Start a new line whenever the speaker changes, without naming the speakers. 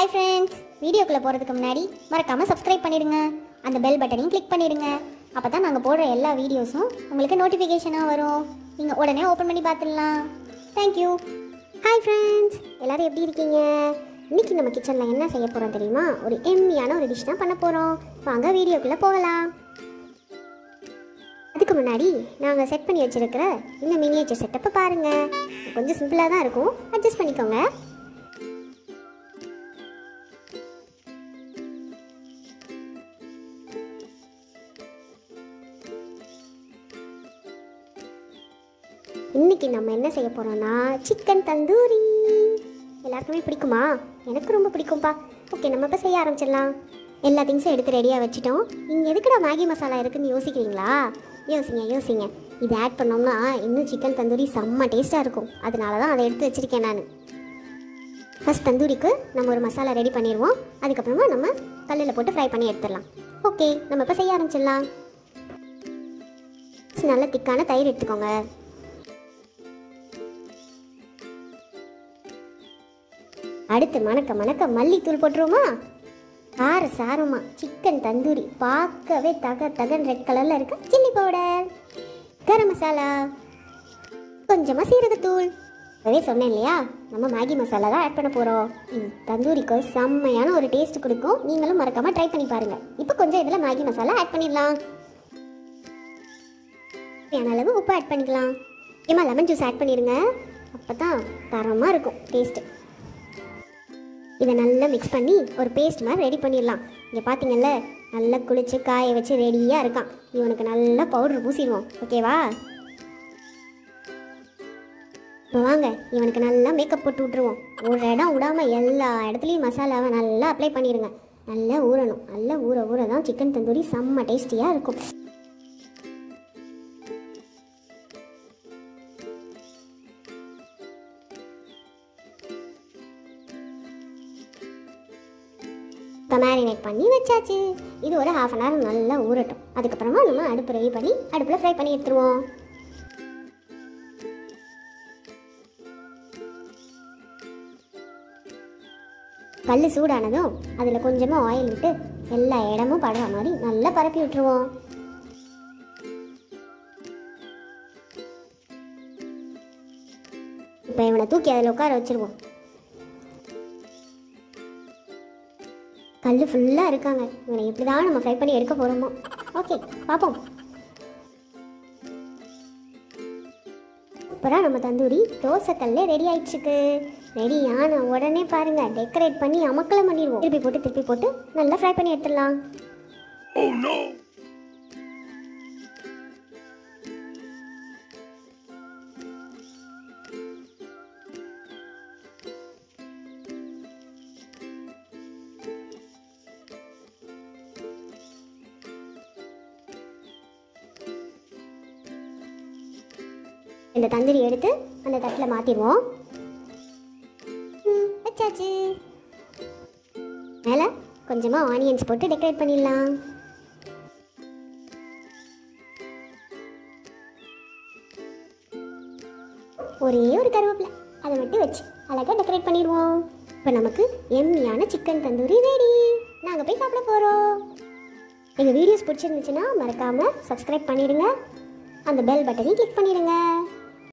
hi friends வீடியோக்குள்ளே போகிறதுக்கு முன்னாடி மறக்காமல் சப்ஸ்கிரைப் பண்ணிடுங்க அந்த பெல் பட்டனையும் கிளிக் பண்ணிடுங்க அப்போ தான் நாங்கள் போடுற எல்லா வீடியோஸும் உங்களுக்கு நோட்டிஃபிகேஷனாக வரும் நீங்கள் உடனே ஓப்பன் பண்ணி பார்த்துடலாம் தேங்க்யூ ஹாய் ஃப்ரெண்ட்ஸ் எல்லாரும் எப்படி இருக்கீங்க இன்னைக்கு நம்ம கிச்சனில் என்ன செய்ய போகிறோம் தெரியுமா ஒரு எம்மியான ஒரு டிஷ் தான் பண்ண போகிறோம் வாங்க வீடியோக்குள்ளே போகலாம் அதுக்கு முன்னாடி நாங்கள் செட் பண்ணி வச்சிருக்கிற இந்த மினியேச்சர் செட்டப்பை பாருங்கள் கொஞ்சம் சிம்பிளாக தான் இருக்கும் அட்ஜஸ்ட் பண்ணிக்கோங்க இன்னைக்கு நம்ம என்ன செய்ய போறோம்னா சிக்கன் தந்தூரி எல்லாருக்குமே பிடிக்குமா எனக்கு ரொம்ப பிடிக்கும்பா ஓகே நம்ம இப்போ செய்ய ஆரம்பிச்சிடலாம் எல்லா திங்ஸும் எடுத்து ரெடியாக வச்சுட்டோம் இங்கே எதுக்குடா மேகி மசாலா இருக்குன்னு யோசிக்கிறீங்களா யோசிங்க யோசிங்க இது ஆட் பண்ணோம்னா இன்னும் சிக்கன் தந்தூரி செம்ம டேஸ்ட்டாக இருக்கும் அதனால தான் அதை எடுத்து வச்சுருக்கேன் நான் ஃபர்ஸ்ட் தந்தூரிக்கு நம்ம ஒரு மசாலா ரெடி பண்ணிடுவோம் அதுக்கப்புறமா நம்ம கல்லில் போட்டு ஃப்ரை பண்ணி எடுத்துடலாம் ஓகே நம்ம இப்போ செய்ய ஆரம்பிச்சிடலாம் நல்ல திக்கான தயிர் எடுத்துக்கோங்க அடுத்து மணக்க மணக்க மல்லித்தூள் போட்டுருவோமா கார சாரமா சிக்கன் தந்தூரி பார்க்கவே தக தகன் ரெட் கலர்ல இருக்கு சில்லி பவுடர் கரம் மசாலா கொஞ்சமா சீரகத்தூள் அதே சொன்னேன் இல்லையா நம்ம மேகி மசாலா தான் ஆட் பண்ண போறோம் இது தந்தூரிக்கு செம்மையான ஒரு டேஸ்ட் கொடுக்கும் நீங்களும் மறக்காம ட்ரை பண்ணி பாருங்க இப்போ கொஞ்சம் இதுல மேகி மசாலா ஆட் பண்ணிடலாம் தேவையான அளவு உப்பு ஆட் பண்ணிக்கலாம் ஏமா லெமன் ஜூஸ் ஆட் பண்ணிடுங்க அப்போ தான் தரமாக இருக்கும் டேஸ்ட்டு இதை நல்லா மிக்ஸ் பண்ணி ஒரு பேஸ்ட் மாதிரி ரெடி பண்ணிடலாம் இங்கே பார்த்தீங்கல்ல நல்லா குளிச்சு காய வச்சு ரெடியாக இருக்கான் இவனுக்கு நல்லா பவுடர் பூசிடுவோம் ஓகேவா இப்போ வாங்க இவனுக்கு நல்லா மேக்கப் போட்டு விட்ருவோம் ஒரு இடம் விடாமல் எல்லா இடத்துலையும் மசாலாவை நல்லா அப்ளை பண்ணிடுங்க நல்லா ஊறணும் நல்லா ஊற ஊற தான் சிக்கன் தந்தூரி செம்ம டேஸ்டியாக இருக்கும் இப்போ மேரினேட் பண்ணி வச்சாச்சு இது ஒரு ஹாஃப் அன் ஹவர் நல்லா ஊறட்டும் அதுக்கப்புறமா நம்ம அடுப்பு ரெடி பண்ணி அடுப்பில் ஃப்ரை பண்ணி எடுத்துருவோம் கல் சூடானதும் அதில் கொஞ்சமாக ஆயில் விட்டு எல்லா இடமும் படுற மாதிரி நல்லா பரப்பி விட்டுருவோம் இப்போ இவனை தூக்கி அதில் உட்கார வச்சிருவோம் கல் ஃபுல்லாக இருக்காங்க இவனை எப்படி தான் நம்ம ஃப்ரை பண்ணி எடுக்க போகிறோமோ ஓகே பார்ப்போம் அப்புறம் நம்ம தந்தூரி தோசை கல்லே ரெடி ஆயிடுச்சுக்கு ரெடி ஆன உடனே பாருங்க டெக்கரேட் பண்ணி அமக்கலம் பண்ணிடுவோம் திருப்பி போட்டு திருப்பி போட்டு நல்லா ஃப்ரை பண்ணி எடுத்துடலாம் இந்த தந்தூரி எடுத்து அந்த தட்டில் மாற்றிடுவோம் வச்சாச்சு மேலே கொஞ்சமாக ஆனியன்ஸ் போட்டு டெக்கரேட் பண்ணிடலாம் ஒரே ஒரு கருவேப்பிலை அதை மட்டும் வச்சு அழகாக டெக்கரேட் பண்ணிடுவோம் இப்போ நமக்கு எம்மியான சிக்கன் தந்தூரி ரெடி நாங்கள் போய் சாப்பிட போகிறோம் எங்கள் வீடியோஸ் பிடிச்சிருந்துச்சுன்னா மறக்காமல் சப்ஸ்கிரைப் பண்ணிடுங்க அந்த பெல் பட்டனையும் கிளிக் பண்ணிடுங்க